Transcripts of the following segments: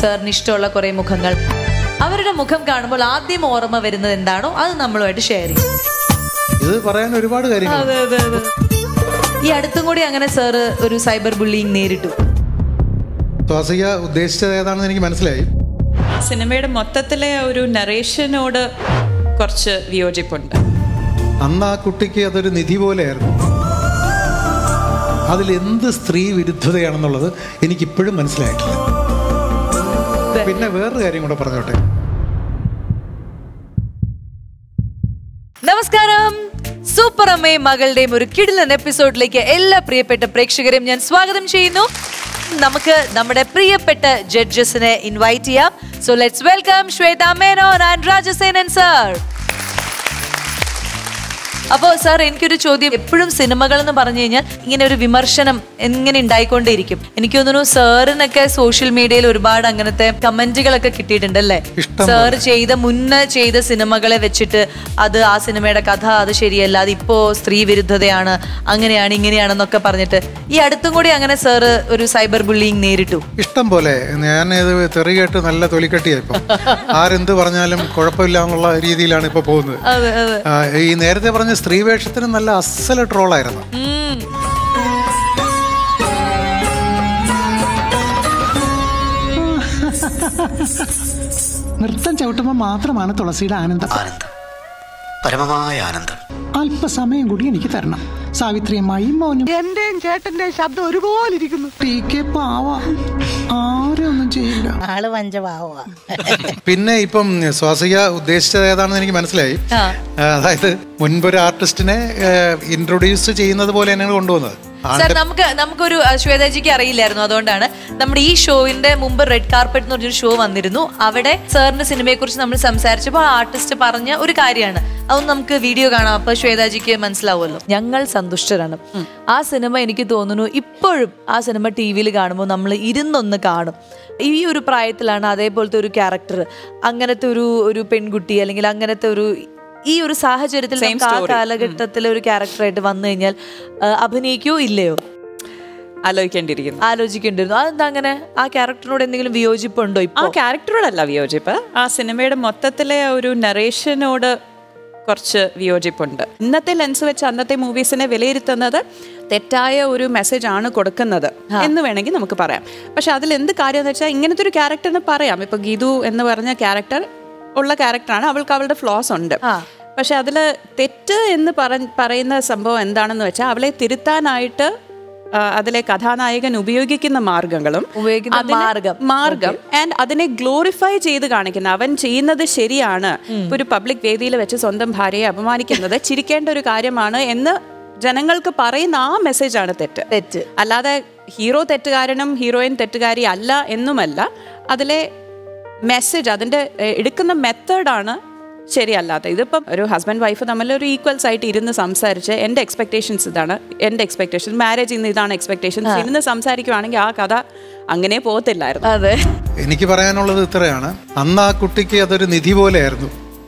സാറിന് ഇഷ്ടമുള്ള കുറെ മുഖങ്ങൾ അവരുടെ മുഖം കാണുമ്പോൾ ആദ്യം ഓർമ്മ വരുന്നത് എന്താണോ അത് നമ്മളുമായിട്ട് ഷെയർ ചെയ്യും ഇത് പറയാൻ ഒരുപാട് കാര്യങ്ങൾ അതെ അതെ അതെ ഈ അടുത്തും കൂടി അങ്ങനെ സാറ് ഒരു സൈബർ ബുള്ളിങ് നേരിട്ടു സ്വാസിക ഉദ്ദേശിച്ചത് ഏതാണെന്ന് എനിക്ക് മനസ്സിലായി സിനിമയുടെ മൊത്തത്തിലെ ഒരു നറേഷനോട് കുറച്ച് വിയോജിപ്പുണ്ട് അന്ന് ആ കുട്ടിക്ക് അതൊരു നിധി പോലെയായിരുന്നു അതിൽ എന്ത് സ്ത്രീ വിരുദ്ധതയാണെന്നുള്ളത് എനിക്കിപ്പോഴും മനസ്സിലായിട്ടില്ല പിന്നെ വേറൊരു കാര്യം കൂടെ പറഞ്ഞോട്ടെ നമസ്കാരം സൂപ്പർ അമ്മയും മകളുടെയും ഒരു കിടിലൻ എപ്പിസോഡിലേക്ക് എല്ലാ പ്രിയപ്പെട്ട പ്രേക്ഷകരെയും ഞാൻ സ്വാഗതം ചെയ്യുന്നു നമുക്ക് നമ്മുടെ പ്രിയപ്പെട്ട ജഡ്ജസിനെ ഇൻവൈറ്റ് ചെയ്യാം so let's welcome Shwetha Menon and Rajasenan sir അപ്പോൾ സാർ എനിക്കൊരു ചോദ്യം എപ്പോഴും സിനിമകൾ എന്ന് പറഞ്ഞു കഴിഞ്ഞാൽ ഇങ്ങനെ ഒരു വിമർശനം എങ്ങനെ ഉണ്ടായിക്കൊണ്ടേയിരിക്കും എനിക്ക് തോന്നുന്നു സാറിനൊക്കെ സോഷ്യൽ മീഡിയയിൽ ഒരുപാട് അങ്ങനത്തെ കമന്റുകളൊക്കെ കിട്ടിയിട്ടുണ്ട് അല്ലേ ഇഷ്ടം സാർ ചെയ്ത മുന്നേ ചെയ്ത സിനിമകളെ വെച്ചിട്ട് അത് ആ സിനിമയുടെ കഥ അത് ശരിയല്ല അത് ഇപ്പോ സ്ത്രീ വിരുദ്ധതയാണ് അങ്ങനെയാണ് ഇങ്ങനെയാണെന്നൊക്കെ പറഞ്ഞിട്ട് ഈ അടുത്തും കൂടി അങ്ങനെ സാർ ഒരു സൈബർ ബുള്ളിങ് നേരിട്ടു ഇഷ്ടം പോലെ ഞാൻ ഇത് തെറി കേട്ട് നല്ല തൊലിക്കട്ടിയായി ഇപ്പം ആരെന്ത് പറഞ്ഞാലും കുഴപ്പമില്ല എന്നുള്ള രീതിയിലാണ് ഇപ്പൊ പോകുന്നത് അതെ അതെ ആ, ഈ നേരത്തെ പറഞ്ഞ സ്ത്രീ വേഷത്തിന് നല്ല അസല ട്രോളായിരുന്നു ഉം. നൃത്തം ചവിട്ടുമ്പോൾ മാത്രമാണ് തുളസിയുടെ ആനന്ദം ആനന്ദം പരമമായ ആനന്ദം അല്പസമയം കൂടി എനിക്ക് തരണം സാവിത്രിയമ്മായും മോനും എന്റെയും ചേട്ടന്റെയും ശബ്ദം ഒരുപോലെ ഇരിക്കുന്നു ടി കെ പാവ ആരും ഒന്നും ചെയ്യില്ല ആള് പഞ്ചഭാവ പിന്നെ ഇപ്പം സ്വാസിക ഉദ്ദേശിച്ചത് ഏതാണെന്ന് എനിക്ക് മനസ്സിലായി ആ. ആ, അതായത് മുൻപൊരു ആർട്ടിസ്റ്റിനെ ഇൻട്രൊഡ്യൂസ് ചെയ്യുന്നത് പോലെ തന്നെയാണ് കൊണ്ടുവന്നത് സാർ നമുക്ക് നമുക്കൊരു അഹ്, ശ്വേതാജിക്ക് അറിയില്ലായിരുന്നു അതുകൊണ്ടാണ് നമ്മുടെ ഈ ഷോയിന്റെ മുമ്പ് റെഡ് കാർപ്പറ്റ് എന്ന് പറഞ്ഞൊരു ഷോ വന്നിരുന്നു അവിടെ സാറിന്റെ സിനിമയെ കുറിച്ച് നമ്മൾ സംസാരിച്ചപ്പോൾ ആ ആർട്ടിസ്റ്റ് പറഞ്ഞ ഒരു കാര്യമാണ് അതൊന്ന് നമുക്ക് വീഡിയോ കാണാം അപ്പൊ ശ്വേതാജിക്ക് മനസ്സിലാവുമല്ലോ ഞങ്ങൾ സന്തുഷ്ടരാണ് ആ സിനിമ എനിക്ക് തോന്നുന്നു ഇപ്പോഴും ആ സിനിമ ടി വിയിൽ കാണുമ്പോൾ നമ്മൾ ഇരുന്നൊന്ന് കാണും ഈ ഒരു പ്രായത്തിലാണ് അതേപോലത്തെ ഒരു ക്യാരക്ടർ അങ്ങനത്തെ ഒരു ഒരു പെൺകുട്ടി അല്ലെങ്കിൽ അങ്ങനത്തെ ഒരു ഈ ഒരു സാഹചര്യത്തിൽ Same നമുക്ക് ആ story. കാലഘട്ടത്തിലെ ഒരു ക്യാരക്ടറായിട്ട് വന്നു കഴിഞ്ഞാൽ ആ, അഭിനയിക്കോ ഇല്ലയോ ആലോചിക്കേണ്ടിയിരിക്കുന്നു ആലോചിക്കേണ്ടിരുന്നു അതെന്താ അങ്ങനെ ആ ക്യാരക്ടറിനോട് എന്തെങ്കിലും വിയോജിപ്പുണ്ടോ ആ ഇപ്പൊ ക്യാരക്ടറോടല്ല വിയോജിപ്പ് ആ സിനിമയുടെ മൊത്തത്തിലെ ഒരു നറേഷനോട് കുറച്ച് വിയോജിപ്പുണ്ട് ഇന്നത്തെ ലെൻസ് വെച്ച് അന്നത്തെ മൂവീസിനെ വിലയിരുത്തുന്നത് തെറ്റായ ഒരു മെസ്സേജ് ആണ് കൊടുക്കുന്നത് എന്ന് വേണമെങ്കിൽ നമുക്ക് പറയാം പക്ഷെ അതിൽ എന്ത് കാര്യം എന്ന് വെച്ചാൽ ഇങ്ങനത്തെ ഒരു ക്യാരക്ടറിന് പറയാം ഇപ്പൊ ഗീതു എന്ന് പറഞ്ഞ ക്യാരക്ടർ ഉള്ള ക്യാരക്ടറാണ് അവൾക്ക് അവളുടെ ഫ്ലോസ് ഉണ്ട് ആ. പക്ഷെ അതിൽ തെറ്റ് എന്ന് പറ- പറയുന്ന സംഭവം എന്താണെന്ന് വെച്ചാൽ അവളെ തിരുത്താനായിട്ട് ആ, അതിലെ കഥാനായകൻ ഉപയോഗിക്കുന്ന മാർഗങ്ങളും ഉപയോഗിക്കുന്ന അതിനെ- മാർഗം. മാർഗം ആൻഡ് അതിനെ ഗ്ലോറിഫൈ ചെയ്ത് കാണിക്കുന്ന അവൻ ചെയ്യുന്നത് ശരിയാണ് ഇപ്പൊ ഒരു പബ്ലിക് വേദിയിൽ വെച്ച് സ്വന്തം ഭാര്യയെ അപമാനിക്കുന്നത് ചിരിക്കേണ്ട ഒരു കാര്യമാണ് എന്ന് ജനങ്ങൾക്ക് പറയുന്ന ആ മെസ്സേജാണ് തെറ്റ് തെറ്റ് അല്ലാതെ ഹീറോ തെറ്റുകാരനും ഹീറോയിൻ തെറ്റുകാരി അല്ല എന്നുമല്ല അതിലെ മെസ്സേജ് അതിൻ്റെ ഏഹ്, എടുക്കുന്ന മെത്തേഡാണ് ശരിയല്ലാത്ത ഇതിപ്പം ഒരു ഹസ്ബൻഡ് വൈഫ് തമ്മിൽ ഒരു ഈക്വൽസ് ആയിട്ട് ഇരുന്ന് സംസാരിച്ച് എൻ്റെ എക്സ്പെക്ടേഷൻസ് ഇതാണ് എൻ്റെ എക്സ്പെക്ടേഷൻ മാരേജിൽ നിന്ന് ഇതാണ് എക്സ്പെക്ടേഷൻസ് ഇരുന്ന് സംസാരിക്കുവാണെങ്കിൽ ആ കഥ അങ്ങനെ പോകത്തില്ലായിരുന്നു അതെ എനിക്ക് പറയാനുള്ളത് ഇത്രയാണ് അന്ന് ആ കുട്ടിക്ക് അതൊരു നിധി പോലെയായിരുന്നു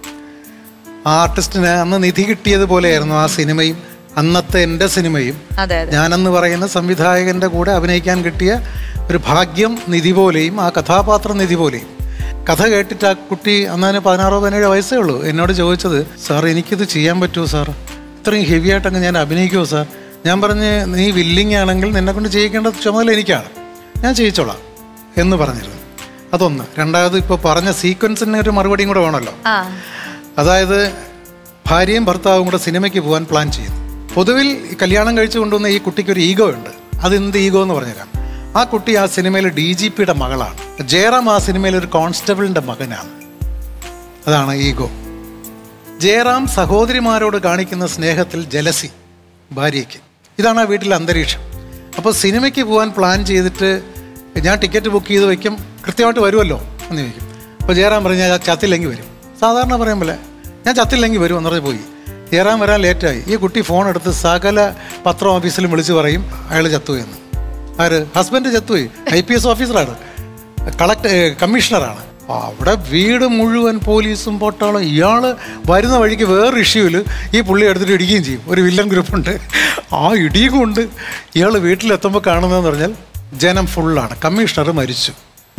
ആ ആർട്ടിസ്റ്റിന് അന്ന് നിധി കിട്ടിയത് പോലെയായിരുന്നു ആ സിനിമയും അന്നത്തെ എൻ്റെ സിനിമയും അതെ അതെ ഞാനെന്ന് പറയുന്ന സംവിധായകൻ്റെ കൂടെ അഭിനയിക്കാൻ കിട്ടിയ ഒരു ഭാഗ്യം നിധി പോലെയും ആ കഥാപാത്രം നിധി പോലെയും കഥ കേട്ടിട്ട് ആ കുട്ടി അന്നതിന് പതിനാറോ പതിനേഴോ വയസ്സേ ഉള്ളൂ എന്നോട് ചോദിച്ചത് സാർ എനിക്കിത് ചെയ്യാൻ പറ്റുമോ സാർ ഇത്രയും ഹെവി ആയിട്ടങ്ങ് ഞാൻ അഭിനയിക്കുമോ സാർ ഞാൻ പറഞ്ഞ് നീ വില്ലിങ് ആണെങ്കിൽ നിന്നെ കൊണ്ട് ചെയ്യിക്കേണ്ട ചുമതല എനിക്കാണ് ഞാൻ ചെയ്യിച്ചോളാം എന്ന് പറഞ്ഞിരുന്നു അതൊന്ന് രണ്ടാമത് ഇപ്പോൾ പറഞ്ഞ സീക്വൻസിന് ഒരു മറുപടിയും കൂടെ വേണമല്ലോ ആ അതായത് ഭാര്യയും ഭർത്താവും കൂടെ സിനിമയ്ക്ക് പോകാൻ പ്ലാൻ ചെയ്യുന്നു പൊതുവിൽ ഈ കല്യാണം കഴിച്ചു കൊണ്ടുവന്ന ഈ കുട്ടിക്ക് ഒരു ഈഗോ ഉണ്ട് അതെന്ത് ഈഗോ എന്ന് പറഞ്ഞുതരാം ആ കുട്ടി ആ സിനിമയിൽ ഡി ജി പിയുടെ മകളാണ് ജയറാം ആ സിനിമയിൽ ഒരു കോൺസ്റ്റബിളിൻ്റെ മകനാണ് അതാണ് ഈഗോ ജയറാം സഹോദരിമാരോട് കാണിക്കുന്ന സ്നേഹത്തിൽ ജലസി ഭാര്യയ്ക്ക് ഇതാണ് ആ വീട്ടിലെ അന്തരീക്ഷം അപ്പോൾ സിനിമയ്ക്ക് പോകാൻ പ്ലാൻ ചെയ്തിട്ട് ഞാൻ ടിക്കറ്റ് ബുക്ക് ചെയ്ത് വയ്ക്കും കൃത്യമായിട്ട് വരുമല്ലോ എന്ന് ചോദിക്കും അപ്പോൾ ജയറാം പറഞ്ഞു ഞാൻ ചത്തില്ലെങ്കിൽ വരും സാധാരണ പറയും പോലെ ഞാൻ ചത്തില്ലെങ്കിൽ വരും എന്ന് പറഞ്ഞ് പോയി ജയറാം വരാൻ ലേറ്റായി ഈ കുട്ടി ഫോൺ എടുത്ത് സകല പത്ര ഓഫീസിലും വിളിച്ച് പറയും അയാൾ ചത്തുപോയി എന്ന് ആര് ഹസ്ബൻഡ് ചത്തുപോയി ഐ പി എസ് ഓഫീസറാണ് കളക്ട് കമ്മീഷണറാണ് അവിടെ വീട് മുഴുവൻ പോലീസും പൊട്ടാളും ഇയാൾ വരുന്ന വഴിക്ക് വേറൊരു ഇഷ്യൂവിൽ ഈ പുള്ളി എടുത്തിട്ട് ഇടിക്കുകയും ചെയ്യും ഒരു വില്ലൻ ഗ്രൂപ്പുണ്ട് ആ ഇടിയും കൊണ്ട് ഇയാൾ വീട്ടിലെത്തുമ്പോൾ കാണുന്നതെന്ന് പറഞ്ഞാൽ ജനം ഫുള്ളാണ് കമ്മീഷണർ മരിച്ചു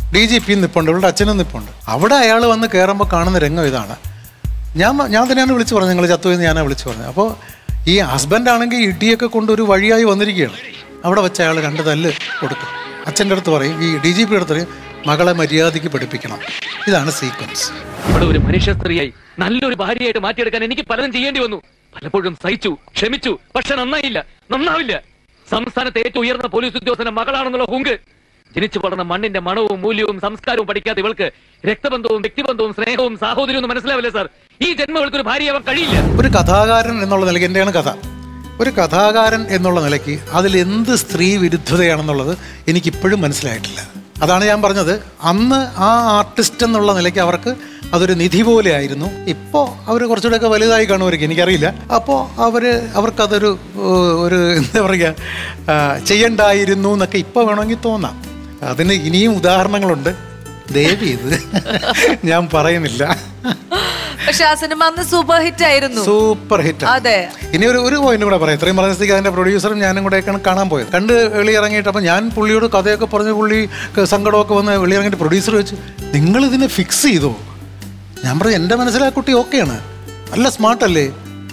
ഡി ജി പി നിപ്പുണ്ട് ഇവളുടെ അച്ഛനും നിപ്പുണ്ട് അവിടെ അയാൾ വന്ന് കയറുമ്പോൾ കാണുന്ന രംഗം ഇതാണ് ഞാൻ ഞാൻ തന്നെയാണ് വിളിച്ചു പറഞ്ഞത് നിങ്ങൾ ചത്തുവെന്ന് ഞാനാണ് വിളിച്ചു പറഞ്ഞത് അപ്പോൾ ഈ ഹസ്ബൻഡ് ആണെങ്കിൽ ഇടിയൊക്കെ കൊണ്ട് ഒരു വഴിയായി വന്നിരിക്കുകയാണ് അവിടെ വെച്ച് അയാൾ രണ്ട് തല്ല് കൊടുക്കും അച്ഛൻ്റെ അടുത്ത് പറയും ഈ ഡി ജി പിയുടെ അടുത്ത് പറയും മകളെ മര്യാദയ്ക്ക് പഠിപ്പിക്കണം ഇതാണ് സീക്വൻസ് ഇവിടെ ഒരു മനുഷ്യ സ്ത്രീയായി നല്ലൊരു ഭാര്യയായിട്ട് മാറ്റിയെടുക്കാൻ എനിക്ക് പലതും ചെയ്യേണ്ടി വന്നു പലപ്പോഴും സഹിച്ചു ക്ഷമിച്ചു പക്ഷെ നന്നായില്ല നന്നാവില്ല സംസ്ഥാനത്തെ ഏറ്റവും ഉയർന്ന പോലീസ് ഉദ്യോഗസ്ഥന്റെ മകളാണെന്നുള്ള ഹുങ്ക് ജനിച്ചു വളർന്ന മണ്ണിന്റെ മണവും മൂല്യവും സംസ്കാരവും പഠിക്കാത്ത ഇവൾക്ക് രക്തബന്ധവും വ്യക്തിബന്ധവും സ്നേഹവും സാഹോദര്യവും ഒന്നും മനസ്സിലാവില്ല സാർ ഈ ജന്മം ഇവൾക്ക് ഒരു ഭാര്യയാവാൻ കഴിയില്ല ഒരു കഥാകാരൻ എന്നുള്ള നിലയ്ക്ക് എൻ്റെയാണ് കഥ ഒരു കഥാകാരൻ എന്നുള്ള നിലയ്ക്ക് അതിൽ എന്ത് സ്ത്രീ വിരുദ്ധതയാണെന്നുള്ളത് എനിക്കിപ്പോഴും മനസ്സിലായിട്ടില്ല അതാണ് ഞാൻ പറഞ്ഞത് അന്ന് ആ ആർട്ടിസ്റ്റ് എന്നുള്ള നിലയ്ക്ക് അവർക്ക് അതൊരു നിധി പോലെ ആയിരുന്നു ഇപ്പോൾ അവർ കുറച്ചുകൂടെയൊക്കെ വലുതായി കാണുമായിരിക്കും എനിക്കറിയില്ല അപ്പോൾ അവർ അവർക്കതൊരു ഏഹ്, ഒരു എന്താ പറയുക ആ, ചെയ്യണ്ടായിരുന്നു എന്നൊക്കെ ഇപ്പോൾ വേണമെങ്കിൽ തോന്നാം അതിന് ഇനിയും ഉദാഹരണങ്ങളുണ്ട് ദേവി ഇത് ഞാൻ പറയുന്നില്ല പക്ഷെ ആ സിനിമ അന്ന് സൂപ്പർ ഹിറ്റ് ആയിരുന്നു സൂപ്പർ ഹിറ്റ് അതെ. ഇനി ഒരു ഒരു പോയിന്റ് കൂടെ പറയാം ഇത്രയും പറഞ്ഞ സ്ഥിതിക്ക് അതിന്റെ പ്രൊഡ്യൂസറും ഞാനും കൂടെ ഒക്കെയാണ് കാണാൻ പോയത് കണ്ട് വെളി ഇറങ്ങിയിട്ട് അപ്പം ഞാൻ പുള്ളിയോട് കഥയൊക്കെ പറഞ്ഞ് പുള്ളി ക- സങ്കടമൊക്കെ വന്ന് വെളി ഇറങ്ങിയിട്ട് പ്രൊഡ്യൂസർ വെച്ച് നിങ്ങൾ ഇതിനെ ഫിക്സ് ചെയ്തോ ഞാൻ പറഞ്ഞു എൻ്റെ മനസ്സിൽ ആ കുട്ടി ഓക്കെയാണ് നല്ല സ്മാർട്ട് അല്ലേ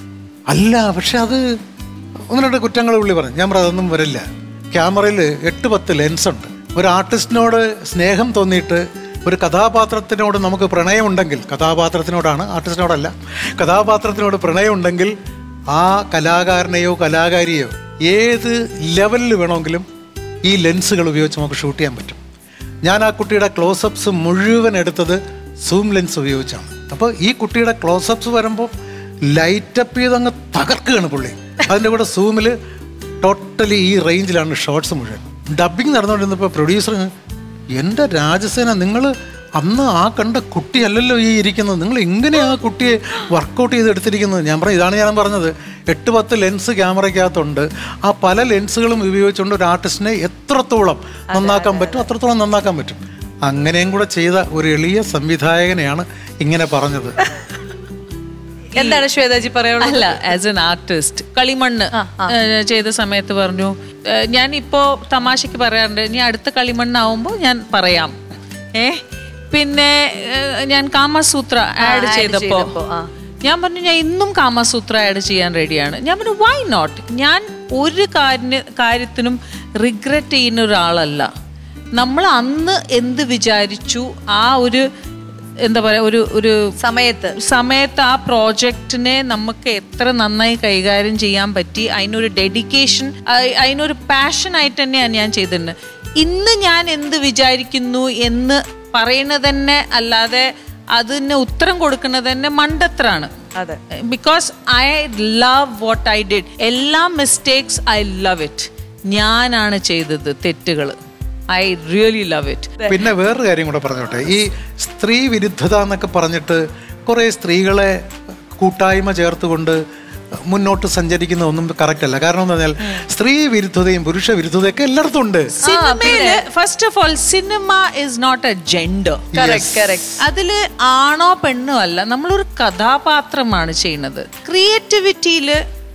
അല്ല പക്ഷെ അത് ഒന്ന് രണ്ട് കുറ്റങ്ങൾ പുള്ളി പറഞ്ഞു ഞാൻ പറഞ്ഞു അതൊന്നും വരില്ല ക്യാമറയിൽ എട്ട് പത്ത് ലെൻസ് ഉണ്ട് ഒരു ആർട്ടിസ്റ്റിനോട് സ്നേഹം തോന്നിയിട്ട് ഒരു കഥാപാത്രത്തിനോട് നമുക്ക് പ്രണയമുണ്ടെങ്കിൽ കഥാപാത്രത്തിനോടാണ് ആർട്ടിസ്റ്റിനോടല്ല കഥാപാത്രത്തിനോട് പ്രണയമുണ്ടെങ്കിൽ ആ കലാകാരനെയോ കലാകാരിയോ ഏത് ലെവലിൽ വേണമെങ്കിലും ഈ ലെൻസുകൾ ഉപയോഗിച്ച് നമുക്ക് ഷൂട്ട് ചെയ്യാൻ പറ്റും ഞാൻ ആ കുട്ടിയുടെ ക്ലോസപ്സ് മുഴുവൻ എടുത്തത് സൂം ലെൻസ് ഉപയോഗിച്ചാണ് അപ്പോൾ ഈ കുട്ടിയുടെ ക്ലോസപ്സ് വരുമ്പോൾ ലൈറ്റപ്പ് ചെയ്ത് അങ്ങ് തകർക്കുകയാണ് പുള്ളി അതിൻ്റെ കൂടെ സൂമിൽ ടോട്ടലി ഈ റേഞ്ചിലാണ് ഷോർട്സ് മുഴുവൻ ഡബിങ് നടന്നുകൊണ്ടിരുന്നപ്പോൾ പ്രൊഡ്യൂസർ എൻ്റെ രാജസേന നിങ്ങൾ അന്ന് ആ കണ്ട കുട്ടിയല്ലല്ലോ ഈ ഇരിക്കുന്നത് നിങ്ങൾ എങ്ങനെ ആ കുട്ടിയെ വർക്കൗട്ട് ചെയ്ത് എടുത്തിരിക്കുന്നത് ഞാൻ പറഞ്ഞു ഇതാണ് ഞാൻ പറഞ്ഞത് എട്ട് പത്ത് ലെൻസ് ക്യാമറയ്ക്കകത്തുണ്ട് ആ പല ലെൻസുകളും ഉപയോഗിച്ചുകൊണ്ട് ഒരു ആർട്ടിസ്റ്റിനെ എത്രത്തോളം നന്നാക്കാൻ പറ്റും അത്രത്തോളം നന്നാക്കാൻ പറ്റും അങ്ങനെയും കൂടെ ചെയ്ത ഒരു എളിയ സംവിധായകനെയാണ് ഇങ്ങനെ പറഞ്ഞത് എന്താണ് ശ്വേതാജി പറയാനുള്ളത് അല്ല ആസ് എൻ ആർട്ടിസ്റ്റ് കളിമണ്ണ് ഏഹ്, ചെയ്ത സമയത്ത് പറഞ്ഞു ഏഹ്, ഞാൻ ഇപ്പോ തമാശക്ക് പറയാറുണ്ട് ഇനി അടുത്ത കളിമണ്ണാവുമ്പോൾ ഞാൻ പറയാം ഏ പിന്നെ ഏഹ്, ഞാൻ കാമസൂത്ര ആഡ് add ചെയ്തപ്പോ ചെയ്തപ്പോ, ആ. ഞാൻ പറഞ്ഞു ഞാൻ ഇന്നും കാമസൂത്ര ആഡ് ചെയ്യാൻ റെഡിയാണ് ഞാൻ പറഞ്ഞു വൈ നോട്ട് ഞാൻ ഒരു കാര്യ കാര്യത്തിനും റിഗ്രറ്റ് ചെയ്യുന്ന ഒരാളല്ല നമ്മൾ അന്ന് എന്ത് വിചാരിച്ചു ആ ഒരു എന്താ പറയാ ഒരു ഒരു സമയത്ത് സമയത്ത് ആ പ്രോജക്റ്റിനെ നമുക്ക് എത്ര നന്നായി കൈകാര്യം ചെയ്യാൻ പറ്റി അതിനൊരു ഡെഡിക്കേഷൻ അതിനൊരു പാഷൻ ആയിട്ട് തന്നെയാണ് ഞാൻ ചെയ്തിട്ടുണ്ട് ഇന്ന് ഞാൻ എന്ത് വിചാരിക്കുന്നു എന്ന് പറയുന്നത് തന്നെ അല്ലാതെ അതിന് ഉത്തരം കൊടുക്കുന്നത് തന്നെ മണ്ടത്രാണ് അതെ. Because I love what I did എല്ലാ മിസ്റ്റേക്സ് ഐ ലവ് ഇറ്റ് ഞാനാണ് ചെയ്തത് തെറ്റുകൾ ഐ റിയലി ലവ് ഇറ്റ് പിന്നെ വേറൊരു കാര്യം കൂടെ പറഞ്ഞോട്ടെ ഈ സ്ത്രീ വിരുദ്ധത എന്നൊക്കെ പറഞ്ഞിട്ട് കുറേ സ്ത്രീകളെ കൂട്ടായ്മ ചേർത്തുകൊണ്ട് മുന്നോട്ട് സഞ്ചരിക്കുന്ന ഒന്നും കറക്റ്റ് അല്ല കാരണം എന്ന് പറഞ്ഞാൽ സ്ത്രീ വിരുദ്ധതയും പുരുഷ വിരുദ്ധതയൊക്കെ എല്ലായിടത്തും ഉണ്ട് സിനിമയില് first of all cinema is not a gender correct correct അതില് ആണോ പെണ്ണോ അല്ല നമ്മളൊരു കഥാപാത്രമാണ് ചെയ്യുന്നത് ക്രിയേറ്റിവിറ്റിയില്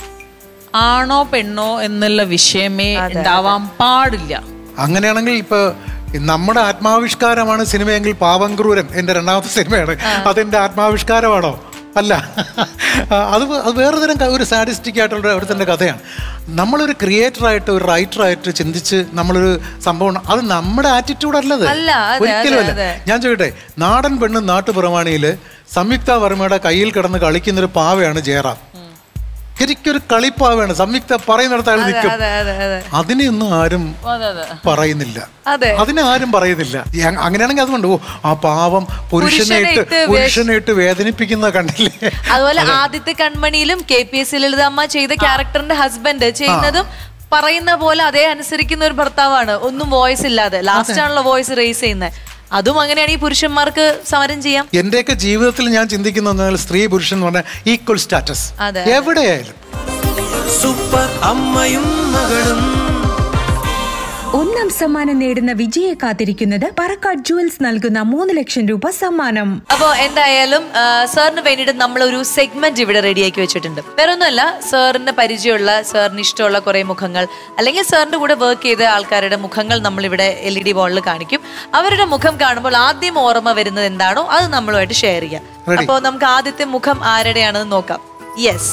ആണോ പെണ്ണോ എന്നുള്ള വിഷയമേ ഉണ്ടാവാൻ പാടില്ല അങ്ങനെയാണെങ്കിൽ ഇപ്പൊ നമ്മുടെ ആത്മാവിഷ്കാരമാണ് സിനിമയെങ്കിൽ പാവങ്ക്രൂരൻ എൻ്റെ രണ്ടാമത്തെ സിനിമയാണ് അതെൻ്റെ ആത്മാവിഷ്കാരമാണോ അല്ല അത് വേ- അത് വേറെ തരം ക- ഒരു സാഡിസ്റ്റിക് ആയിട്ടുള്ള ഒരു തന്നെ കഥയാണ് നമ്മളൊരു ക്രിയേറ്ററായിട്ട് ഒരു റൈറ്ററായിട്ട് ചിന്തിച്ച് നമ്മളൊരു സംഭവം ഉണ്ട്. അത് നമ്മുടെ ആറ്റിറ്റ്യൂഡ് അല്ലത് അല്ല, അതെ, ഒരിക്കലും അതെ, അല്ല അതെ. ഞാൻ ചോദിക്കട്ടെ നാടൻ പെണ്ണ് നാട്ടുപ്രമാണിയിൽ സംയുക്ത വർമ്മയുടെ കയ്യിൽ കിടന്ന് കളിക്കുന്നൊരു പാവയാണ് ജയറാം ശരിക്കൊരു കളിപ്പാവയാണ് സംയുക്ത പറയുന്നിടത്ത് അയാൾ നിൽക്കും അതെ അതെ അതെ അതിനെയൊന്നും ആരും പറയുന്നില്ല അതെ. അതിനെ ആരും പറയുന്നില്ല യ- അങ്ങനെയാണെങ്കിൽ അതുകൊണ്ട് ഓ ആ പാവം പുരുഷനെ ഇട്ട് പുരുഷനെ ഇട്ട് പുരുഷനെ ഇട്ട് വേദനിപ്പിക്കുന്ന കണ്ടില്ലേ അതുപോലെ ആദ്യത്തെ കൺമണിയിലും കെ പി എസ് ലളിതമ്മ ചെയ്ത ക്യാരക്ടറിന്റെ ഹസ്ബൻഡ് ചെയ്യുന്നതും പറയുന്ന പോലെ അതേ അനുസരിക്കുന്ന ഒരു ഭർത്താവാണ് ഒന്നും വോയിസ് ഇല്ലാതെ ലാസ്റ്റ് ആണല്ലോ വോയിസ് റേസ് ചെയ്യുന്നത് അതും അങ്ങനെയാണ് ഈ പുരുഷന്മാർക്ക് സമരം ചെയ്യാം എന്റെയൊക്കെ ജീവിതത്തിൽ ഞാൻ ചിന്തിക്കുന്ന സ്ത്രീ പുരുഷൻ എന്ന് പറഞ്ഞാൽ ഈക്വൽ സ്റ്റാറ്റസ് അതെ. എവിടെയായാലും സൂപ്പർ അമ്മയും മകളും ഒന്ന് ഒന്നാം സമ്മാനം നേടുന്ന വിജയെ കാത്തിരിക്കുന്നത് പറക്കാട് ജുവൽസ് നൽകുന്ന മൂന്ന് ലക്ഷം രൂപ സമ്മാനം അപ്പോ എന്തായാലും ആ, സാറിന് വേണ്ടിയിട്ട് നമ്മൾ ഒരു സെഗ്മെന്റ് ഇവിടെ റെഡിയാക്കി വെച്ചിട്ടുണ്ട് വേറെ ഒന്നുമല്ല സാറിന് പരിചയമുള്ള സാറിന് ഇഷ്ടമുള്ള കുറെ മുഖങ്ങൾ അല്ലെങ്കിൽ സാറിന്റെ കൂടെ വർക്ക് ചെയ്ത ആൾക്കാരുടെ മുഖങ്ങൾ നമ്മൾ ഇവിടെ എൽ ഇ ഡി ബോളിൽ കാണിക്കും അവരുടെ മുഖം കാണുമ്പോൾ ആദ്യം ഓർമ്മ വരുന്നത് എന്താണോ അത് നമ്മളുമായിട്ട് ഷെയർ ചെയ്യാം Ready. അപ്പോൾ നമുക്ക് ആദ്യത്തെ മുഖം ആരുടെയാണെന്ന് നോക്കാം യെസ്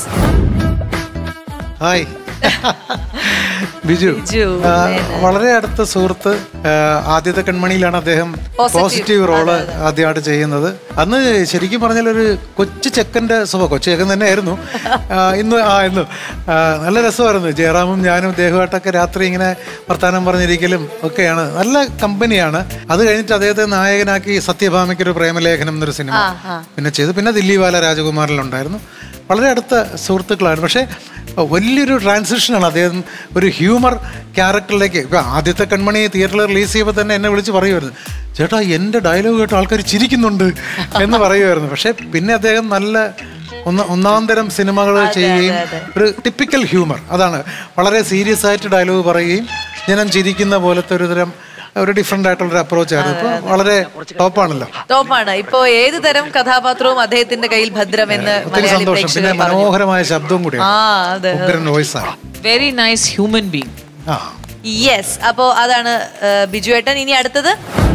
ഹായ് ബിജു ബിജു, ആ, മേനൻ. വളരെ അടുത്ത സുഹൃത്ത് ആ, ആദ്യത്തെ കൺമണിയിലാണ് അദ്ദേഹം Positive. പോസിറ്റീവ് റോള് ആദ്യമായിട്ട് ചെയ്യുന്നത് അന്ന് ശരിക്കും പറഞ്ഞാൽ ഒരു കൊച്ചു ചെക്കൻ്റെ സ്വഭാവം കൊച്ചു ചെക്കൻ തന്നെ ആയിരുന്നു ആ, ഇന്ന് ആ ഇന്ന് ആ, നല്ല രസമായിരുന്നു ജയറാമും ഞാനും അദ്ദേഹമായിട്ടൊക്കെ രാത്രി ഇങ്ങനെ വർത്തമാനം പറഞ്ഞിരിക്കലും ഒക്കെയാണ് നല്ല കമ്പനിയാണ് അത് കഴിഞ്ഞിട്ട് അദ്ദേഹത്തെ നായകനാക്കി സത്യഭാമയ്ക്കൊരു പ്രേമലേഖനം എന്നൊരു സിനിമ പിന്നെ ചെയ്തു പിന്നെ ദില്ലി ബാല രാജകുമാറിലുണ്ടായിരുന്നു വളരെ അടുത്ത സുഹൃത്തുക്കളാണ് പക്ഷേ വലിയൊരു ട്രാൻസിഷനാണ് അദ്ദേഹം ഒരു ഹ്യൂമർ ക്യാരക്ടറിലേക്ക് ഇപ്പം ആദ്യത്തെ കൺമണി തിയേറ്ററിൽ റിലീസ് ചെയ്യുമ്പോൾ തന്നെ എന്നെ വിളിച്ച് പറയുമായിരുന്നു ചേട്ടാ എൻ്റെ ഡയലോഗ് കേട്ട് ആൾക്കാർ ചിരിക്കുന്നുണ്ട് എന്ന് പറയുമായിരുന്നു പക്ഷേ പിന്നെ അദ്ദേഹം നല്ല ഒന്ന് ഒന്നാം തരം സിനിമകൾ ചെയ്യുകയും ഒരു ടിപ്പിക്കൽ ഹ്യൂമർ അതാണ് വളരെ സീരിയസ് ആയിട്ട് ഡയലോഗ് പറയുകയും ജനം ചിരിക്കുന്ന പോലത്തെ ഒരു തരം ഒരു ഡിഫറെൻ്റ് ആയിട്ടുള്ളൊരു അപ്രോച്ച് ആയിരുന്നു ഇപ്പോൾ വളരെ ടോപ്പാണല്ലോ ടോപ്പാണ് ഇപ്പോ ഏത് തരം കഥാപാത്രവും അദ്ദേഹത്തിന്റെ കയ്യിൽ ഭദ്രമെന്ന് ഒത്തിരി മലയാളി സന്തോഷം പിന്നെ പ്രേക്ഷകർ പറഞ്ഞു മനോഹരമായ ശബ്ദവും ആ കൂടിയാണ് അതെ ഉഗ്രൻ വോയിസാണ് വെരി നൈസ് ഹ്യൂമൻ ബീങ് ആ യെസ് അപ്പോ അതാണ് ആ, ബിജു ഏട്ടൻ ഇനി അടുത്തത്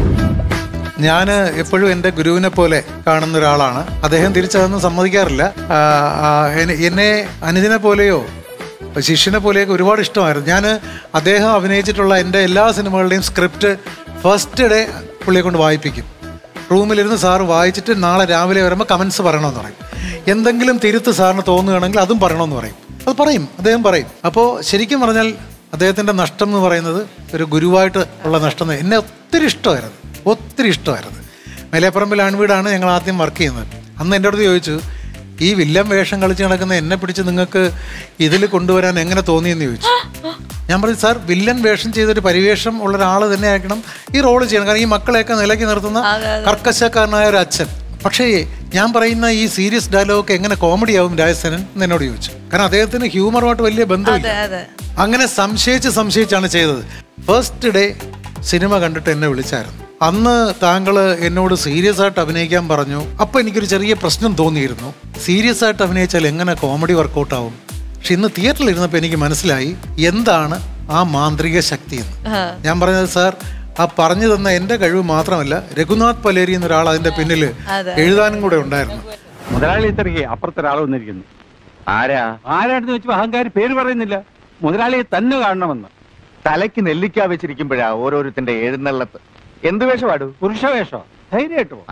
ഞാൻ എപ്പോഴും എൻ്റെ ഗുരുവിനെ പോലെ കാണുന്ന ഒരാളാണ് അദ്ദേഹം തിരിച്ചതൊന്നും സമ്മതിക്കാറില്ല ആ, ആ, എന്നെ- എന്നെ അനുജനെ പോലെയോ ശിഷ്യനെ പോലെയൊക്കെ ഒരുപാട് ഇഷ്ടമായിരുന്നു ഞാൻ അദ്ദേഹം അഭിനയിച്ചിട്ടുള്ള എൻ്റെ എല്ലാ സിനിമകളുടെയും സ്ക്രിപ്റ്റ് ഫസ്റ്റ് ഡേ പുള്ളിയെ കൊണ്ട് വായിപ്പിക്കും റൂമിലിരുന്ന് സാറ് വായിച്ചിട്ട് നാളെ രാവിലെ വരുമ്പോൾ കമൻസ് പറയണമെന്ന് പറയും എന്തെങ്കിലും തിരുത്ത് സാറിന് തോന്നുകയാണെങ്കിൽ അതും പറയണമെന്ന് പറയും അത് പറയും അദ്ദേഹം പറയും അപ്പോൾ ശരിക്കും പറഞ്ഞാൽ അദ്ദേഹത്തിൻ്റെ നഷ്ടം എന്ന് പറയുന്നത് ഒരു ഗുരുവായിട്ട് ഉള്ള നഷ്ടം എന്ന് എന്നെ ഒത്തിരി ഇഷ്ടമായിരുന്നു ഒത്തിരി ഇഷ്ടമായിരുന്നു മേലേപ്പറമ്പിൽ ആൺവീടാണ് ഞങ്ങൾ ആദ്യം വർക്ക് ചെയ്യുന്നത് അന്ന് എൻ്റെ അടുത്ത് ചോദിച്ചു ഈ വില്ലൻ വേഷം കളിച്ച് നടക്കുന്ന എന്നെ പിടിച്ച് നിങ്ങൾക്ക് ഇതിൽ കൊണ്ടുവരാൻ എങ്ങനെ തോന്നിയെന്ന് ചോദിച്ചു ഞാൻ പറഞ്ഞു സാർ വില്ലൻ വേഷം ചെയ്തൊരു പരിവേഷം ഉള്ള ഒരാൾ തന്നെ ആയിരിക്കണം ഈ റോള് ചെയ്യണം കാരണം ഈ മക്കളെയൊക്കെ നിലയ്ക്ക് നിർത്തുന്ന കർക്കശക്കാരനായ ഒരു അച്ഛൻ പക്ഷേ ഞാൻ പറയുന്ന ഈ സീരിയസ് ഡയലോഗ് എങ്ങനെ കോമഡി ആവും രാജസേനൻ എന്ന് എന്നോട് ചോദിച്ചു കാരണം അദ്ദേഹത്തിന് ഹ്യൂമറുമായിട്ട് വലിയ ബന്ധമില്ല അതെ അങ്ങനെ സംശയിച്ച് സംശയിച്ചാണ് ചെയ്തത് ഫസ്റ്റ് ഡേ സിനിമ കണ്ടിട്ട് എന്നെ വിളിച്ചായിരുന്നു അന്ന് താങ്കൾ എന്നോട് സീരിയസ് ആയിട്ട് അഭിനയിക്കാൻ പറഞ്ഞു അപ്പോൾ എനിക്കൊരു ചെറിയ പ്രശ്നം തോന്നിയിരുന്നു സീരിയസ് ആയിട്ട് അഭിനയിച്ചാൽ എങ്ങനെ കോമഡി വർക്കൗട്ട് ആവും പക്ഷെ ഇന്ന് തിയേറ്ററിൽ ഇരുന്നപ്പോൾ എനിക്ക് മനസ്സിലായി എന്താണ് ആ മാന്ത്രിക ശക്തി എന്ന് ഞാൻ പറഞ്ഞത് സാർ ആ പറഞ്ഞു തന്ന എൻ്റെ കഴിവ് മാത്രമല്ല രഘുനാഥ് പലേരി എന്നൊരാൾ അതിൻ്റെ പിന്നിൽ എഴുതാനും കൂടെ ഉണ്ടായിരുന്നു മുതലാളി തിരകെ അപ്പുറത്തൊരാൾ വന്നിരിക്കുന്നു ആരാ ആരാണെന്ന് വെച്ചു അഹങ്കാരി പേര് പറയുന്നില്ല മുതലാളിയെ തന്നെ കാണണമെന്ന് തലയ്ക്ക് നെല്ലിക്ക വെച്ചിരിക്കുമ്പോഴാ ഓരോരുത്തന്റെ എഴുന്നള്ളത്ത് എന്ത് വേഷമാടു പുരുഷ വേഷോ ധൈര്യമായിട്ട് പോ.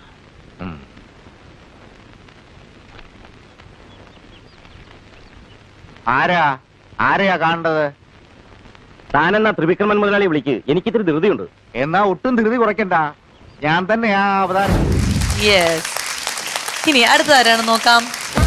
ആരാ ആരെയാ കാണേണ്ടത് താനെന്നാ ത്രിവിക്രമൻ മുതലാളി വിളിക്ക് എനിക്കിത്തിരി ധൃതിയുണ്ട് എന്നാ ഒട്ടും ധൃതി കുറയ്ക്കണ്ട ഞാൻ തന്നെയാ അവതാരം യെസ് ഇനി അടുത്തതാരാണ് നോക്കാം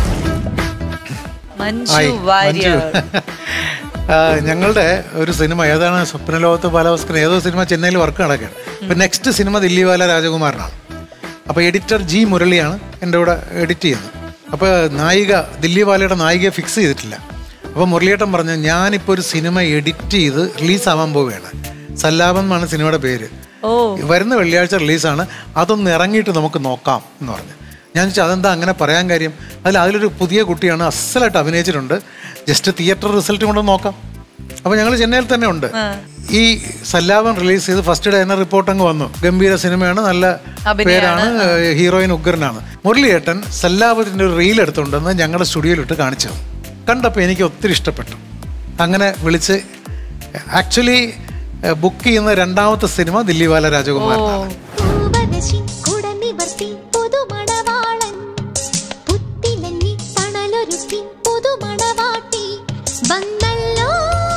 മഞ്ജു ഹായ്, വാര്യർ മഞ്ജു. ആ, ഞങ്ങളുടെ ഒരു സിനിമ ഏതാണ് സ്വപ്നലോകത്ത് ബാലഭാസ്കരൻ ഏതോ സിനിമ ചെന്നൈയിൽ വർക്ക് നടക്കുകയാണ് ഇപ്പം നെക്സ്റ്റ് സിനിമ ദില്ലിവാല രാജകുമാരനാണ് അപ്പോൾ എഡിറ്റർ ജി മുരളിയാണ് എൻ്റെ കൂടെ എഡിറ്റ് ചെയ്യുന്നത് അപ്പോൾ നായിക ദില്ലിവാലയുടെ നായികയെ ഫിക്സ് ചെയ്തിട്ടില്ല അപ്പോൾ മുരളിയേട്ടൻ പറഞ്ഞു ഞാനിപ്പോൾ ഒരു സിനിമ എഡിറ്റ് ചെയ്ത് റിലീസാവാൻ പോവുകയാണ് സല്ലാപം എന്നാണ് സിനിമയുടെ പേര് ഓ വരുന്ന വെള്ളിയാഴ്ച റിലീസാണ് അതൊന്ന് ഇറങ്ങിയിട്ട് നമുക്ക് നോക്കാം എന്ന് പറഞ്ഞു ഞാൻ ചോദിച്ചു അതെന്താ അങ്ങനെ പറയാൻ കാര്യം അതിൽ അതിലൊരു പുതിയ കുട്ടിയാണ് അസലായിട്ട് അഭിനയിച്ചിട്ടുണ്ട് ജസ്റ്റ് തിയേറ്റർ റിസൾട്ട് കൊണ്ട് നോക്കാം അപ്പോൾ ഞങ്ങൾ ചെന്നൈയിൽ തന്നെ ഉണ്ട് ഈ സല്ലാപം റിലീസ് ചെയ്ത് ഫസ്റ്റ് ഡേ തന്നെ റിപ്പോർട്ട് അങ്ങ് വന്നു ഗംഭീര സിനിമയാണ് നല്ല അഭിനയാണ്. പേരാണ് ഹീറോയിൻ ഉഗ്രനാണ് മുരളിയേട്ടൻ സല്ലാപത്തിൻ്റെ ഒരു റീൽ എടുത്തുകൊണ്ടെന്ന് ഞങ്ങളുടെ സ്റ്റുഡിയോയിലിട്ട് കാണിച്ചു തന്നു. കണ്ടപ്പോൾ എനിക്ക് ഒത്തിരി ഇഷ്ടപ്പെട്ടു അങ്ങനെ വിളിച്ച് ആക്ച്വലി ബുക്ക് ചെയ്യുന്ന രണ്ടാമത്തെ സിനിമ ദില്ലിവാല രാജകുമാരനാണ് പൂവദശി കുടനിവർത്തി പുതുമണവാളൻ പുത്തിലഞ്ഞി തണലൊരുത്തി പുതുമണവാട്ടി വന്നല്ലോ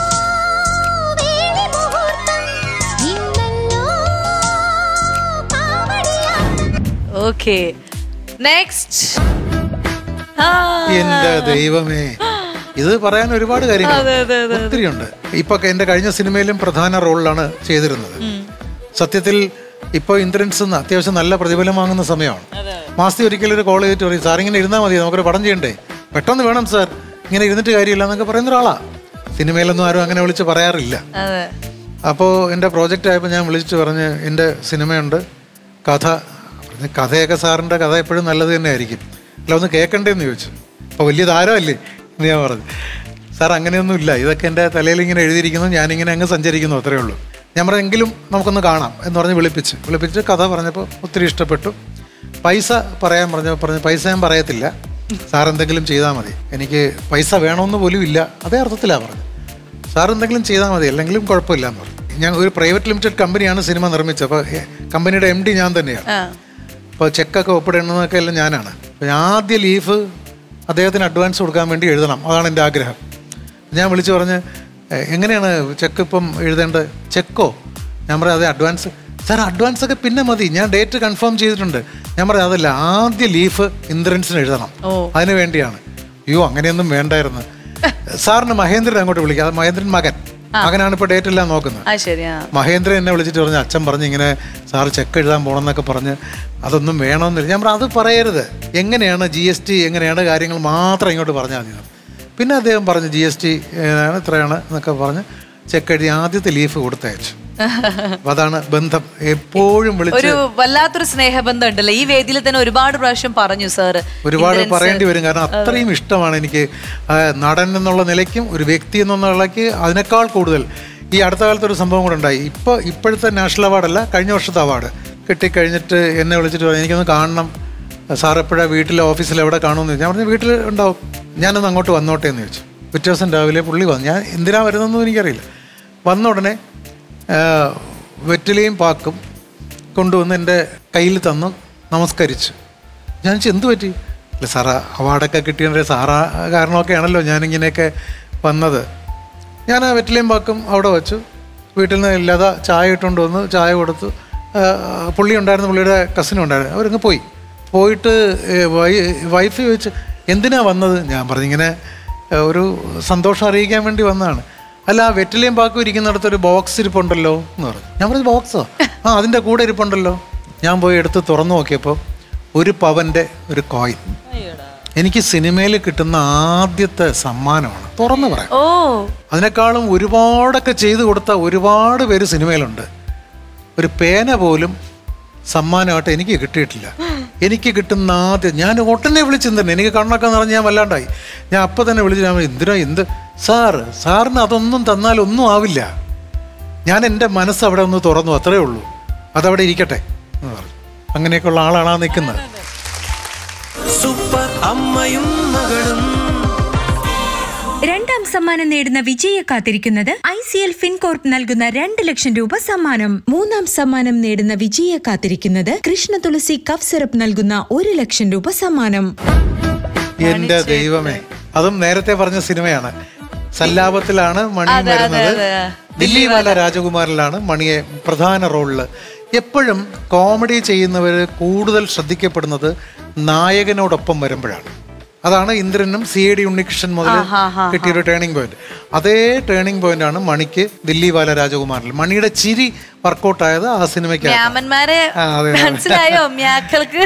വേളി മുഹൂർത്തം ഇന്നല്ലോ കാവടിയാട്ടം ഓക്കെ നെക്സ്റ്റ് എന്റെ ദൈവമേ ഇത് പറയാൻ ഒരുപാട് കാര്യങ്ങൾ ഒത്തിരി ഉണ്ട് ഇപ്പൊ എന്റെ കഴിഞ്ഞ സിനിമയിലും പ്രധാന റോളിലാണ് ചെയ്തിരുന്നത് സത്യത്തിൽ ഇപ്പോൾ ഇന്ദ്രൻസ് ന്ന് അത്യാവശ്യം നല്ല പ്രതിഫലം വാങ്ങുന്ന സമയമാണ് മാസത്തിൽ ഒരിക്കലും ഒരു കോൾ ചെയ്തിട്ട് പറയും സാർ ഇങ്ങനെ ഇരുന്നാൽ മതി നമുക്കൊരു പടം ചെയ്യണ്ടേ പെട്ടെന്ന് വേണം സാർ ഇങ്ങനെ ഇരുന്നിട്ട് കാര്യമില്ല എന്നൊക്കെ പറയുന്ന ഒരാളാ സിനിമയിലൊന്നും ആരും അങ്ങനെ വിളിച്ച് പറയാറില്ല അതെ അപ്പോൾ എൻ്റെ പ്രോജക്റ്റ് ആയപ്പോൾ ഞാൻ വിളിച്ചിട്ട് പറഞ്ഞ് എൻ്റെ സിനിമയുണ്ട് കഥ പറഞ്ഞ് കഥയൊക്കെ സാറിൻ്റെ കഥ എപ്പോഴും നല്ലത് തന്നെ ആയിരിക്കും അല്ല ഒന്ന് കേൾക്കണ്ടേന്ന് ചോദിച്ചു അപ്പോൾ വലിയ താരമല്ലേ എന്ന് ഞാൻ പറഞ്ഞു സാർ അങ്ങനെയൊന്നും ഇല്ല ഇതൊക്കെ എൻ്റെ തലയിൽ ഇങ്ങനെ എഴുതിയിരിക്കുന്നു ഞാനിങ്ങനെ അങ്ങ് സഞ്ചരിക്കുന്നു അത്രയേ ഉള്ളൂ ഞാൻ പറഞ്ഞു എങ്കിലും നമുക്കൊന്ന് കാണാം എന്ന് പറഞ്ഞ് വിളിപ്പിച്ച് വിളിപ്പിച്ച് കഥ പറഞ്ഞപ്പോൾ ഒത്തിരി ഇഷ്ടപ്പെട്ടു പൈസ പറയാൻ പറഞ്ഞു പറഞ്ഞു പൈസ ഞാൻ പറയത്തില്ല സാർ എന്തെങ്കിലും ചെയ്താൽ മതി എനിക്ക് പൈസ വേണമെന്ന് പോലും ഇല്ല അതേ അർത്ഥത്തിലാണ് പറഞ്ഞത് സാർ എന്തെങ്കിലും ചെയ്താൽ മതി അല്ലെങ്കിലും കുഴപ്പമില്ല എന്ന് പറഞ്ഞു ഞാൻ ഒരു പ്രൈവറ്റ് ലിമിറ്റഡ് കമ്പനിയാണ് സിനിമ നിർമ്മിച്ചത് അപ്പോൾ കമ്പനിയുടെ എം ഡി ഞാൻ തന്നെയാണ് അപ്പോൾ ചെക്കൊക്കെ ഒപ്പിടണമെന്നൊക്കെ എല്ലാം ഞാനാണ് അപ്പോൾ ഞാൻ ആദ്യ ലീഫ് അദ്ദേഹത്തിന് അഡ്വാൻസ് കൊടുക്കാൻ വേണ്ടി എഴുതണം അതാണ് എൻ്റെ ആഗ്രഹം ഞാൻ വിളിച്ചു പറഞ്ഞ് "എ, എങ്ങനെയാണ് ചെക്ക് ഇപ്പം എഴുതേണ്ടത് ചെക്കോ ഞാൻ പറയാം അതെ അഡ്വാൻസ് സാർ അഡ്വാൻസ് ഒക്കെ പിന്നെ മതി ഞാൻ ഡേറ്റ് കൺഫേം ചെയ്തിട്ടുണ്ട് ഞാൻ പറയാം അതല്ല ആദ്യ ലീഫ് ഇൻഷുറൻസിന് എഴുതണം അതിന് വേണ്ടിയാണ് അയ്യോ അങ്ങനെയൊന്നും വേണ്ടായിരുന്നു സാറിന് മഹേന്ദ്രൻ അങ്ങോട്ട് വിളിക്കാം അത് മഹേന്ദ്രൻ മകൻ മകനാണ് ഇപ്പോൾ ഡേറ്റ് എല്ലാം നോക്കുന്നത് ആ ശരിയാ മഹേന്ദ്രൻ എന്നെ വിളിച്ചിട്ട് പറഞ്ഞു അച്ഛൻ പറഞ്ഞ് ഇങ്ങനെ സാറ് ചെക്ക് എഴുതാൻ പോകണമെന്നൊക്കെ പറഞ്ഞ് അതൊന്നും വേണമെന്നില്ല ഞാൻ പറഞ്ഞു അത് പറയരുത് എങ്ങനെയാണ് ജി എസ് ടി എങ്ങനെയാണ് കാര്യങ്ങൾ മാത്രം ഇങ്ങോട്ട് പറഞ്ഞാൽ മതി എന്ന്." പിന്നെ അദ്ദേഹം പറഞ്ഞു ജി എസ് ടി ഇത്രയാണ് എന്നൊക്കെ പറഞ്ഞ് ചെക്ക് എഴുതി ആദ്യത്തെ ലീഫ് കൊടുത്തയച്ചു അപ്പൊ അതാണ് ബന്ധം എപ്പോഴും വിളിച്ച് ഒരു വല്ലാത്തൊരു സ്നേഹബന്ധം ഉണ്ടല്ലോ ഈ വേദിയിൽ തന്നെ ഒരുപാട് പ്രാവശ്യം പറഞ്ഞു സാറ് ഒരുപാട് ഇന്ദ്രൻ പറയേണ്ടി sir. വരും കാരണം അത്രയും ഇഷ്ടമാണ് എനിക്ക് ആ, നടൻ എന്നുള്ള നിലയ്ക്കും ഒരു വ്യക്തി എന്നുള്ള നിലയ്ക്ക് അതിനേക്കാൾ കൂടുതൽ ഈ അടുത്ത കാലത്ത് ഒരു സംഭവം കൂടെ ഉണ്ടായി ഇപ്പോൾ ഇപ്പോഴത്തെ നാഷണൽ അവാർഡല്ല കഴിഞ്ഞ വർഷത്തെ അവാർഡ് കിട്ടിക്കഴിഞ്ഞിട്ട് എന്നെ വിളിച്ചിട്ട് പറഞ്ഞു എനിക്കൊന്ന് കാണണം സാർ എപ്പോഴാണ് വീട്ടിൽ ഓഫീസിൽ എവിടെ കാണുമെന്ന് ചോദിച്ചു ഞാൻ പറഞ്ഞു വീട്ടിൽ ഉണ്ടാവും ഞാനൊന്ന് അങ്ങോട്ട് വന്നോട്ടെ എന്ന് ചോദിച്ചു പിറ്റേ ദിവസം രാവിലെ പുള്ളി വന്നു ഞാൻ എന്തിനാ വരുന്നതെന്നും എനിക്കറിയില്ല വന്ന ഉടനെ ആ, വെറ്റിലയും പാക്കും കൊണ്ടുവന്ന് എൻ്റെ കയ്യിൽ തന്നു നമസ്കരിച്ചു ഞാൻ ചോദിച്ചു എന്ത് പറ്റി അല്ല സാറാ അവാർഡൊക്കെ കിട്ടിയതിൻ്റെ സാറാ കാരണമൊക്കെ ആണല്ലോ ഞാനിങ്ങനെയൊക്കെ വന്നത് ഞാൻ ആ വെറ്റിലയും പാക്കും അവിടെ വെച്ചു വീട്ടിൽ നിന്ന് ഇല്ലാതെ ചായ ഇട്ടുകൊണ്ട് വന്നു ചായ കൊടുത്തു ആ, പുള്ളി ഉണ്ടായിരുന്നു പുള്ളിയുടെ കസിനും ഉണ്ടായിരുന്നു അവരങ്ങ് പോയി പോയിട്ട് ഏ, വൈ- വൈഫ് ചോദിച്ചു എന്തിനാ വന്നത് ഞാൻ പറഞ്ഞിങ്ങനെ ഏ, ഒരു സന്തോഷം അറിയിക്കാൻ വേണ്ടി വന്നതാണ് അല്ല ആ വെറ്റിലയും പാക്കും ഇരിക്കുന്നിടത്ത് ഒരു ബോക്സ് ഇരിപ്പുണ്ടല്ലോ എന്ന് പറഞ്ഞു ഞാൻ പറഞ്ഞു ബോക്സോ ആ അതിൻ്റെ കൂടെ ഇരിപ്പുണ്ടല്ലോ ഞാൻ പോയി എടുത്ത് തുറന്നു നോക്കിയപ്പോൾ ഒരു പവൻ്റെ ഒരു കോയിൻ എനിക്ക് സിനിമയിൽ കിട്ടുന്ന ആദ്യത്തെ സമ്മാനമാണ് തുറന്നു പറയാം ഓ അതിനേക്കാളും ഒരുപാടൊക്കെ ചെയ്തു കൊടുത്ത ഒരുപാട് പേര് സിനിമയിലുണ്ട് ഒരു പേന പോലും സമ്മാനമായിട്ട് എനിക്ക് കിട്ടിയിട്ടില്ല എനിക്ക് കിട്ടുന്ന ആദ്യം ഞാൻ ഉടനെ വിളിച്ചു തന്നെ എനിക്ക് കണ്ണൊക്കെ നിറഞ്ഞ് ഞാൻ വല്ലാണ്ടായി ഞാൻ അപ്പം തന്നെ വിളിച്ചു ഞാൻ പറഞ്ഞു, എന്തിനാ എന്ത് സാറ് സാറിന് അതൊന്നും തന്നാൽ ഒന്നും ആവില്ല ഞാൻ എൻ്റെ മനസ്സ് അവിടെ ഒന്ന് തുറന്നു അത്രേ ഉള്ളൂ അതവിടെ ഇരിക്കട്ടെ എന്ന് പറഞ്ഞു അങ്ങനെയൊക്കെയുള്ള ആളാണ് ആ നിൽക്കുന്നത് സൂപ്പർ അമ്മയും മകളും രണ്ടാം സമ്മാനം നേടുന്ന വിജയെ കാത്തിരിക്കുന്നത് ഐ സി എൽ ഫിൻകോർപ്പ് നൽകുന്ന രണ്ട് ലക്ഷം രൂപ സമ്മാനം മൂന്നാം സമ്മാനം നേടുന്ന വിജയെ കാത്തിരിക്കുന്നത് കൃഷ്ണ തുളസി കഫ് സിറപ്പ് നൽകുന്ന ഒരു ലക്ഷം രൂപ സമ്മാനം എന്റെ ദൈവമേ അതും നേരത്തെ പറഞ്ഞ സിനിമയാണ് സല്ലാപത്തിലാണ് മണി അതെ, അതെ, വരുന്നത് അതെ. ദില്ലിവാല രാജകുമാരിലാണ് മണിയെ പ്രധാന റോളില് എപ്പോഴും കോമഡി ചെയ്യുന്നവർ കൂടുതൽ ശ്രദ്ധിക്കപ്പെടുന്നത് നായകനോടൊപ്പം വരുമ്പോഴാണ് അതാണ് ഇന്ദ്രനും സി എ ഡി ഉണ്ണികൃഷ്ണൻ മുതൽ ആഹാ, ആഹാ, കിട്ടിയൊരു ടേണിംഗ് പോയിന്റ് അതേ ടേണിംഗ് പോയിന്റ് ആണ് മണിക്ക് ദില്ലിവാല രാജകുമാരിൽ മണിയുടെ ചിരി വർക്കൗട്ട് ആയത് ആ സിനിമയ്ക്ക് മ്യാമന്മാരെ ആ, അതെ, അതെ. മനസ്സിലായോ മ്യാക്കൾക്ക്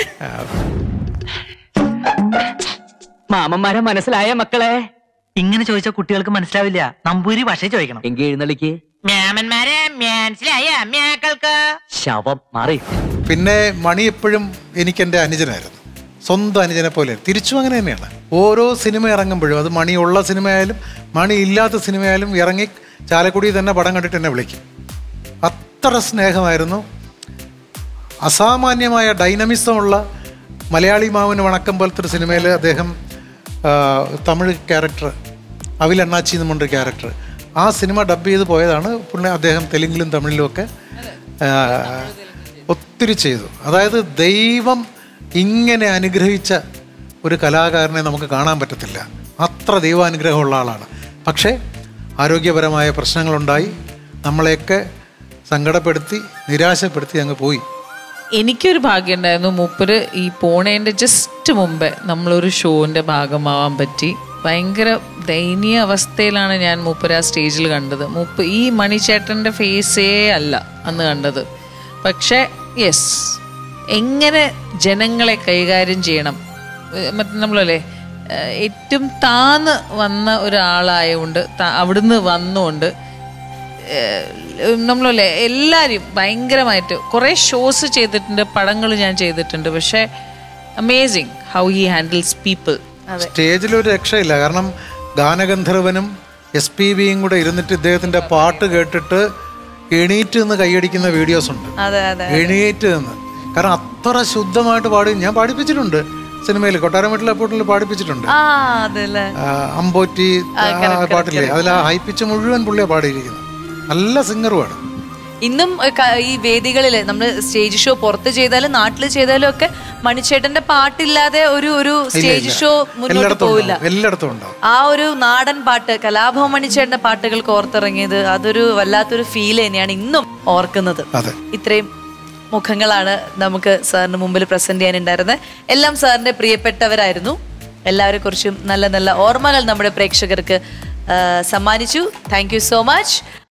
മാമന്മാരെ മനസ്സിലായ മക്കളെ ഇങ്ങനെ ചോദിച്ചാൽ കുട്ടികൾക്ക് മനസ്സിലാവില്ല നമ്പൂരി ഭാഷ ചോദിക്കണം എങ്കിൽ എഴുന്നള്ളിക്ക് മ്യാമന്മാരെ മനസ്സിലായ മ്യാക്കൾക്ക് ശവം മാറി പിന്നെ മണി എപ്പോഴും എനിക്ക് എൻ്റെ അനുജനായിരുന്നു സ്വന്തം അനുജനെ പോലെ തിരിച്ചും അങ്ങനെ തന്നെയാണ് ഓരോ സിനിമ ഇറങ്ങുമ്പോഴും അത് മണി ഉള്ള സിനിമയായാലും മണി ഇല്ലാത്ത സിനിമയായാലും ഇറങ്ങി ചാലക്കുടി തന്നെ പടം കണ്ടിട്ട് എന്നെ വിളിക്കും അത്ര സ്നേഹമായിരുന്നു അസാമാന്യമായ ഡൈനമിസമുള്ള മലയാളി മാവിന് വണക്കം പോലത്തെ ഒരു സിനിമയിൽ അദ്ദേഹം ആ, തമിഴ് ക്യാരക്ടർ അവിൽ അണ്ണാച്ചി എന്ന് പറഞ്ഞൊരു ക്യാരക്ടർ ആ സിനിമ ഡബ് ചെയ്ത് പോയതാണ് പുള്ളി അദ്ദേഹം തെലുങ്കിലും തമിഴിലും ഒക്കെ ആ, ഒത്തിരി ചെയ്തു അതായത് ദൈവം ഇങ്ങനെ അനുഗ്രഹിച്ച ഒരു കലാകാരനെ നമുക്ക് കാണാൻ പറ്റത്തില്ല അത്ര ദൈവാനുഗ്രഹമുള്ള ആളാണ് പക്ഷേ ആരോഗ്യപരമായ പ്രശ്നങ്ങളുണ്ടായി നമ്മളെയൊക്കെ സങ്കടപ്പെടുത്തി നിരാശപ്പെടുത്തി അങ്ങ് പോയി എനിക്കൊരു ഭാഗ്യം ഉണ്ടായിരുന്നു മൂപ്പര് ഈ പോണേൻ്റെ ജസ്റ്റ് മുമ്പേ നമ്മളൊരു ഷോൻ്റെ ഭാഗമാവാൻ പറ്റി ഭയങ്കര ദയനീയ അവസ്ഥയിലാണ് ഞാൻ മൂപ്പര് ആ സ്റ്റേജിൽ കണ്ടത് മൂപ്പ് ഈ മണിച്ചേട്ടൻ്റെ ഫേസേ അല്ല അന്ന് കണ്ടത് പക്ഷേ യെസ് എങ്ങനെ ജനങ്ങളെ കൈകാര്യം ചെയ്യണം ഏഹ് മറ്റേ നമ്മളല്ലേ ഏഹ് ഏറ്റവും താന്ന് വന്ന ഒരാളായതുകൊണ്ട് ത- അവിടുന്ന് വന്നുകൊണ്ട് നമ്മളല്ലേ എല്ലാവരും ഭയങ്കരമായിട്ട് കുറേ ഷോസ് ചെയ്തിട്ടുണ്ട് പടങ്ങൾ ഞാൻ ചെയ്തിട്ടുണ്ട് പക്ഷേ amazing how he handles people സ്റ്റേജിൽ ഒരു രക്ഷയില്ല കാരണം ഗാനഗന്ധർവനും എസ് പി ബിയും കൂടെ ഇരുന്നിട്ട് ഇദ്ദേഹത്തിന്റെ പാട്ട് കേട്ടിട്ട് എണീറ്റ് നിന്ന് കൈയടിക്കുന്ന വീഡിയോസ് ഉണ്ട് അതെ അതെ എണീറ്റ് നിന്ന് കാരണം അത്ര ശുദ്ധമായിട്ട് പാടി ഞാൻ പാടിപ്പിച്ചിട്ടുണ്ട് സിനിമയിൽ കൊട്ടാരം വീട്ടിലെ അപ്പോട്ടിൽ പാടിപ്പിച്ചിട്ടുണ്ട് ആ അതല്ലേ ആ, അമ്പോറ്റി ആ, ആ, correct, പാട്ടില്ലേ correct. അതിൽ ആ ഹൈപ്പിച്ച് മുഴുവൻ പുള്ളിയാണ് പാടിയിരിക്കുന്നത് നല്ല സിംഗറുമാണ് ഇന്നും ഏഹ്, ക- ഈ വേദികളിൽ നമ്മൾ സ്റ്റേജ് ഷോ പുറത്ത് ചെയ്താലും നാട്ടിൽ ചെയ്താലും ഒക്കെ മണിച്ചേട്ടന്റെ പാട്ടില്ലാതെ ഒരു ഒരു ഇല്ല, സ്റ്റേജ് ഇല്ല. ഷോ മുന്നോട്ട് എല്ലായിടത്തും പോവില്ല ഉണ്ടാവും എല്ലായിടത്തും ഉണ്ടാവും ആ ഒരു നാടൻ പാട്ട് കലാഭവൻ മണിച്ചേട്ടന്റെ പാട്ടുകൾക്ക് ഓർത്തിറങ്ങിയത് അതൊരു വല്ലാത്തൊരു ഫീൽ തന്നെയാണ് ഇന്നും ഓർക്കുന്നത് അതെ ഇത്രയും മുഖങ്ങളാണ് നമുക്ക് സാറിന് മുമ്പിൽ പ്രസന്റ് ചെയ്യാനുണ്ടായിരുന്നത് എല്ലാം സാറിന്റെ പ്രിയപ്പെട്ടവരായിരുന്നു എല്ലാവരെ കുറിച്ചും നല്ല നല്ല ഓർമ്മകൾ നമ്മുടെ പ്രേക്ഷകർക്ക് ആ, സമ്മാനിച്ചു താങ്ക് യു സോ മച്ച്